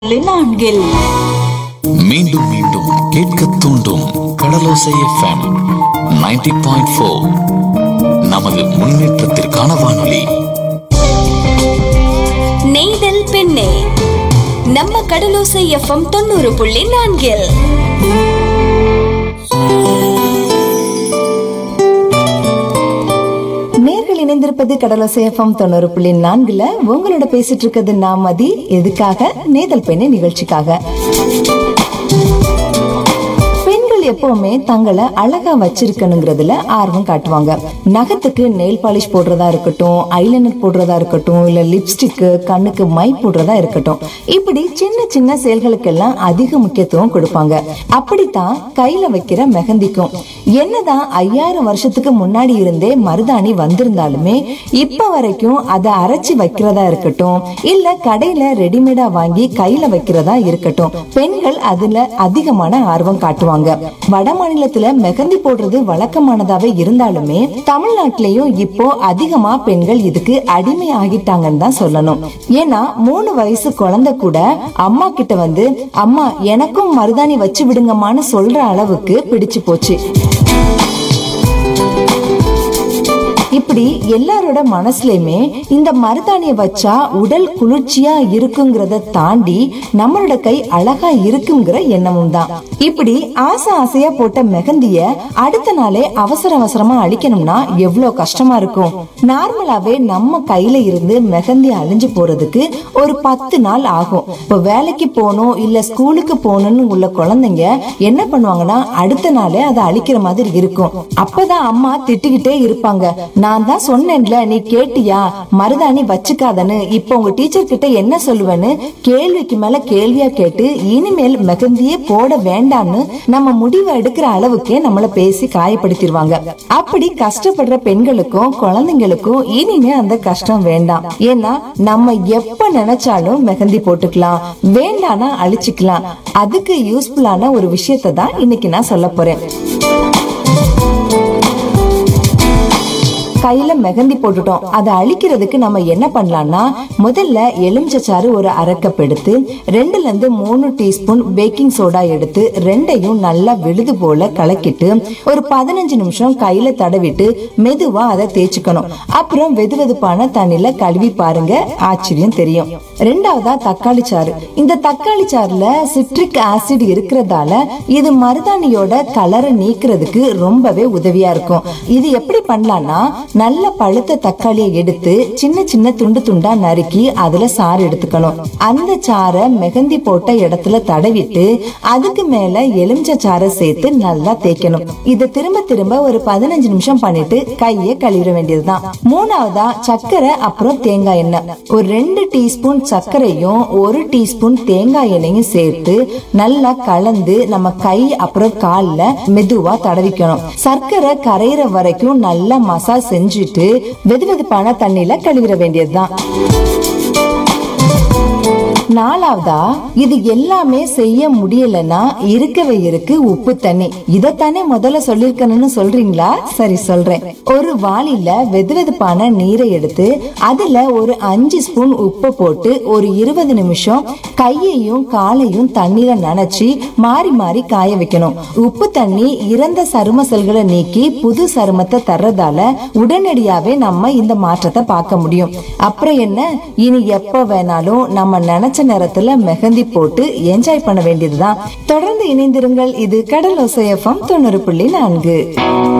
நான்கில் மீண்டும் மீண்டும் கேட்க தூண்டும் கடலோசை எஃப்எம் 90.4 பாயிண்ட் ஃபோர் நமது முன்னேற்றத்திற்கான வானொலி நெய்தல் பெண்ணே நம்ம கடலோசை எஃப்எம் தொண்ணூறு புள்ளி நான்கில் நேர்கள் இணைந்திருப்பது கடலோசை எஃப்எம் தொண்ணூறு புள்ளி நான்குல உங்களோட பேசிட்டு இருக்கிறது நான் மதி எதுக்காக நேதல் பெண்ணை நிகழ்ச்சிக்காக பெண்கள் எப்பவுமே தங்களை அழகா வச்சிருக்கணுங்கிறதுல ஆர்வம் காட்டுவாங்க நகத்துக்கு நெயில் பாலிஷ் போடுறதா இருக்கட்டும் ஐலைனர் போடுறதா இருக்கட்டும் இல்ல லிப்ஸ்டிக் கண்ணுக்கு மை போடுறதா இருக்கட்டும் இப்படி சின்ன சின்ன செயல்களுக்கெல்லாம் அதிக முக்கியத்துவம் கொடுப்பாங்க அப்படித்தான் கையில வைக்கிற மெஹந்திக்கும் என்னதான் ஐயாயிரம் வருஷத்துக்கு முன்னாடி இருந்தே மருதாணி வந்திருந்தாலுமே இப்ப வரைக்கும் அதை அரைச்சு வைக்கிறதா இருக்கட்டும் இல்ல கடையில ரெடிமேடா வாங்கி கையில வைக்கிறதா இருக்கட்டும் பெண்கள் அதுல அதிகமான ஆர்வம் காட்டுவாங்க வட மாநிலத்துல மெஹந்தி போடுறது வழக்கமானதாவே இருந்தாலுமே தமிழ்நாட்டிலயும் இப்போ அதிகமா பெண்கள் இதுக்கு அடிமை ஆகிட்டாங்கன்னு தான் சொல்லணும் ஏன்னா மூணு வயசு குழந்தை கூட அம்மா கிட்ட வந்து அம்மா எனக்கும் மருதாணி வச்சு விடுங்கம்மான்னு சொல்ற அளவுக்கு பிடிச்சு போச்சு இப்படி எல்லாரோட மனசுலயுமே இந்த மருதாணியை வச்சா உடல் குளிர்ச்சியா இருக்குங்கிறத தாண்டி நம்மளோட கை அழகா இருக்குங்கிற எண்ணமும் தான் இப்படி ஆசை ஆசையா போட்ட மெகந்திய அடுத்த நாளே அவசர அவசரமா அழிக்கணும்னா எவ்வளவு கஷ்டமா இருக்கும் நார்மலாவே நம்ம கையில இருந்து மெகந்தி அழிஞ்சு போறதுக்கு ஒரு பத்து நாள் ஆகும் இப்போ வேலைக்கு போகணும் இல்ல ஸ்கூலுக்கு போகணும்னு உள்ள குழந்தைங்க என்ன பண்ணுவாங்கன்னா அடுத்த நாளே அதை அழிக்கிற மாதிரி இருக்கும் அப்பதான் அம்மா திட்டிக்கிட்டே இருப்பாங்க நான் தான் சொன்னேன்ல நீ கேட்டியா மருதாணி வச்சுக்காதன்னு இப்போ உங்க டீச்சர் கிட்ட என்ன சொல்லுவேன்னு கேள்விக்கு மேல கேள்வியா கேட்டு இனிமேல் மெகந்தியே போட வேண்டாம்னு நம்ம முடிவு எடுக்கிற அளவுக்கே நம்மள பேசி காயப்படுத்திடுவாங்க அப்படி கஷ்டப்படுற பெண்களுக்கும் குழந்தைங்களுக்கும் இனிமே அந்த கஷ்டம் வேண்டாம் ஏன்னா நம்ம எப்ப நினைச்சாலும் மெஹந்தி போட்டுக்கலாம் வேண்டானா அழிச்சுக்கலாம் அதுக்கு யூஸ்ஃபுல்லான ஒரு விஷயத்தை தான் இன்னைக்கு நான் சொல்ல போறேன் கையில மெகந்தி போட்டுட்டோம் அதை அழிக்கிறதுக்கு நம்ம என்ன பண்ணலாம்னா முதல்ல எலுமிச்சச்சாறு ஒரு அரை கப் எடுத்து ரெண்டுல இருந்து மூணு டீஸ்பூன் பேக்கிங் சோடா எடுத்து ரெண்டையும் நல்லா விழுது போல கலக்கிட்டு ஒரு பதினஞ்சு நிமிஷம் கையில தடவிட்டு மெதுவா அதை தேய்ச்சுக்கணும் அப்புறம் வெது வெதுப்பான தண்ணில கழுவி பாருங்க ஆச்சரியம் தெரியும் ரெண்டாவதா தக்காளி சாறு இந்த தக்காளி சாறுல சிட்ரிக் ஆசிட் இருக்கிறதால இது மருதாணியோட கலரை நீக்கிறதுக்கு ரொம்பவே உதவியா இருக்கும் இது எப்படி பண்ணலாம்னா நல்ல பழுத்த தக்காளியை எடுத்து சின்ன சின்ன துண்டு துண்டா நறுக்கி அதுல சாறு எடுத்துக்கணும் அந்த சாறை மெகந்தி போட்ட இடத்துல தடவிட்டு அதுக்கு மேல எலுமிச்சை சாறை சேர்த்து நல்லா தேய்க்கணும் இதை திரும்ப திரும்ப ஒரு பதினஞ்சு நிமிஷம் பண்ணிட்டு கையை கழுவிட வேண்டியதுதான் மூணாவதா சர்க்கரை அப்புறம் தேங்காய் எண்ணெய் ஒரு ரெண்டு டீஸ்பூன் சர்க்கரையும் ஒரு டீஸ்பூன் தேங்காய் எண்ணெயும் சேர்த்து நல்லா கலந்து நம்ம கை அப்புறம் கால்ல மெதுவா தடவிக்கணும் சர்க்கரை கரையிற வரைக்கும் நல்லா மசாஜ் செஞ்சுட்டு வெது வெதுப்பான தண்ணியில கழுவிட வேண்டியதுதான் நாலாவதா இது எல்லாமே செய்ய முடியலன்னா இருக்கவே இருக்கு உப்பு தண்ணி இதத்தானே முதல்ல சொல்லிருக்கணும்னு சொல்றீங்களா சரி சொல்றேன் ஒரு வாளில வெது வெதுப்பான நீரை எடுத்து அதுல ஒரு அஞ்சு ஸ்பூன் உப்பு போட்டு ஒரு இருபது நிமிஷம் கையையும் காலையும் தண்ணீர நனைச்சி மாறி மாறி காய வைக்கணும் உப்பு தண்ணி இறந்த சரும செல்களை நீக்கி புது சருமத்தை தர்றதால உடனடியாவே நம்ம இந்த மாற்றத்தை பார்க்க முடியும் அப்புறம் என்ன இனி எப்ப வேணாலும் நம்ம நினைச்ச நேரத்துல மெஹந்தி போட்டு என்ஜாய் பண்ண வேண்டியதுதான் தொடர்ந்து இணைந்திருங்கள் இது கடல் ஒசையஃபம் தொண்ணூறு புள்ளி நான்கு